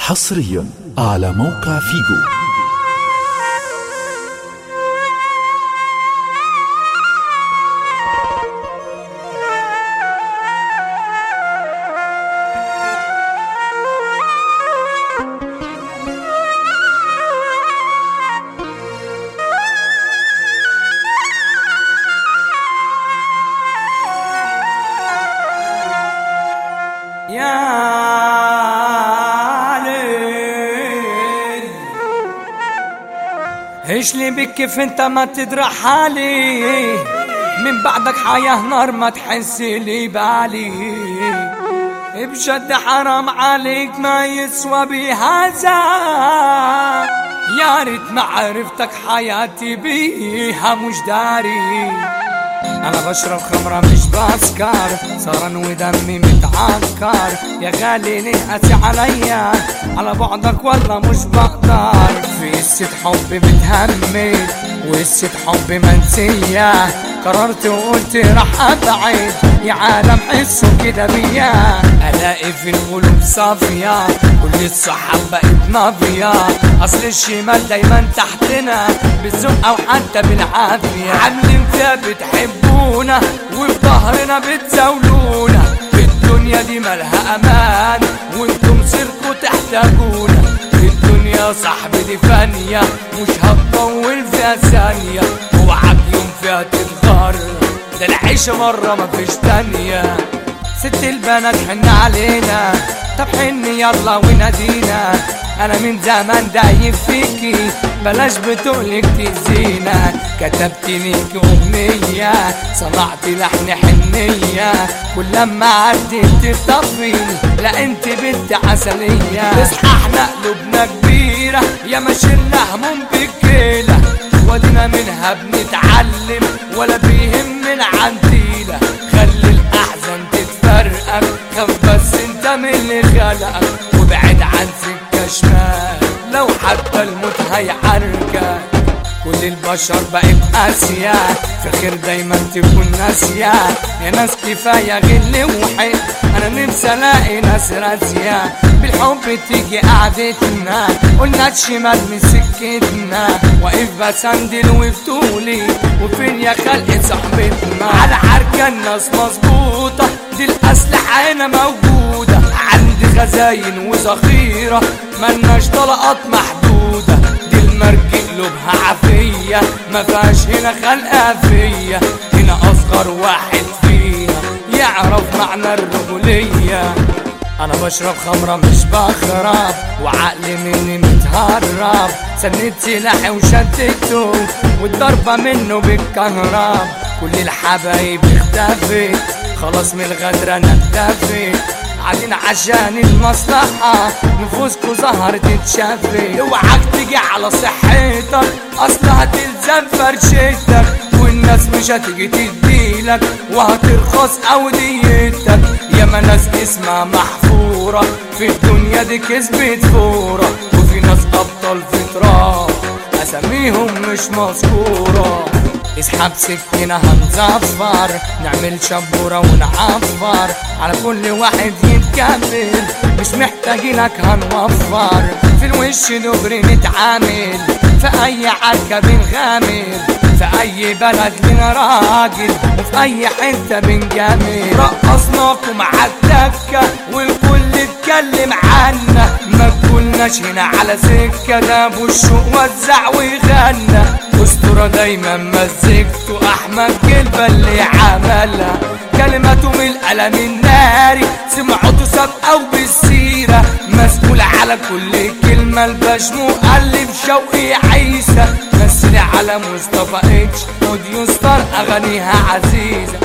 حصريا على موقع فيجو يا ليل ايش لي بك كيف انت ما تدرى حالي من بعدك حياة نار ما تحس لي بالي بجد حرام عليك ما يسوى بهذا يا ريت ما عرفتك حياتي بيها مش داري انا بشرب خمرة مش بسكر صار ودمي متعكر يا غالي ليه قاسي عليا على بعدك والله مش بقدر في قصة حب بتهمد وقصة حب منسية قررت وقلت راح ابعد يا عالم حسوا كده بيا الاقي في القلوب صافية كل الصحاب بقت نافية اصل الشمال دايما تحتنا بالذوق او حتى بالعافية عاملين فيها بتحبونا وفي ظهرنا بتزاولونا في الدنيا دي مالها امان وانتم سيركوا تحتاجونا في الدنيا صاحبي دي فانية مش هتطول فيها ثانية اوعك يوم فيها تتغر ده العيشة مرة مفيش تانية ست البنات حن علينا طب حن يلا ونادينا انا من زمان دايب فيكي بلاش بتقولك تأذينا كتبت ليك اغنية صنعت لحن حنية كل لما عدت تطفيني لا انت بنت عسلية اصحى احنا قلوبنا كبيرة يا ما شلنا هموم بكيلة ودينا منها بنتعلم ولا بيهمنا عنديلة خلي الاحزان تتفرقك خاف بس انت من اللي خلقك وابعد عن سكة شمال لو حتى الموت هيحركك كل البشر بقت قاسية في خير دايما تكون ناسية يا ناس كفاية غل وحيد انا نفسي الاقي ناس راسية بالحب تيجي قعدتنا قلنا الشمال من سكتنا واقف بسندل وفتولي وفين يا خلق صاحبتنا على عركة الناس مظبوطة دي الاسلحة هنا موجودة عندي خزاين وذخيرة ملناش طلقات محدودة دي المرج قلوبها عافية ما فيهاش هنا خلقة فيا هنا اصغر واحد فينا يعرف معنى الرجولية انا بشرب خمرة مش بخرب وعقلي مني متهرب سندت سلاحي وشدته والضربة منه بالكهرب كل الحبايب اختفت خلاص من الغدر انا اكتفيت قاعدين عشان المصلحة نفوسكوا ظهرت تتشافي اوعك تيجي على صحتك اصل هتلزم فرشتك والناس مش هتيجي تديلك وهترخص اوديتك ياما ناس اسمها محفورة في الدنيا دي كسبت فورة وفي ناس ابطال في تراب اساميهم مش مذكورة اسحب سكينة هنزفر نعمل شبورة ونعفر على كل واحد يتكبر مش محتاجينك هنوفر في الوش دغري نتعامل في اي عركة بنغامر في اي بلد لنا راجل وفي اي حتة بنجامل رقصناكم على الدكة والكل اتكلم عنا ما كناش هنا على سكة ده ابو الشوق وزع وغنى اسطورة دايما مزجته احمد كلبة اللي عملها كلماته من القلم الناري سمعته سابقة وبالسيرة مسؤول على كل كلمة الباش مؤلف شوقي عيسى مثل على مصطفى اتش اوديو ستار اغانيها عزيزة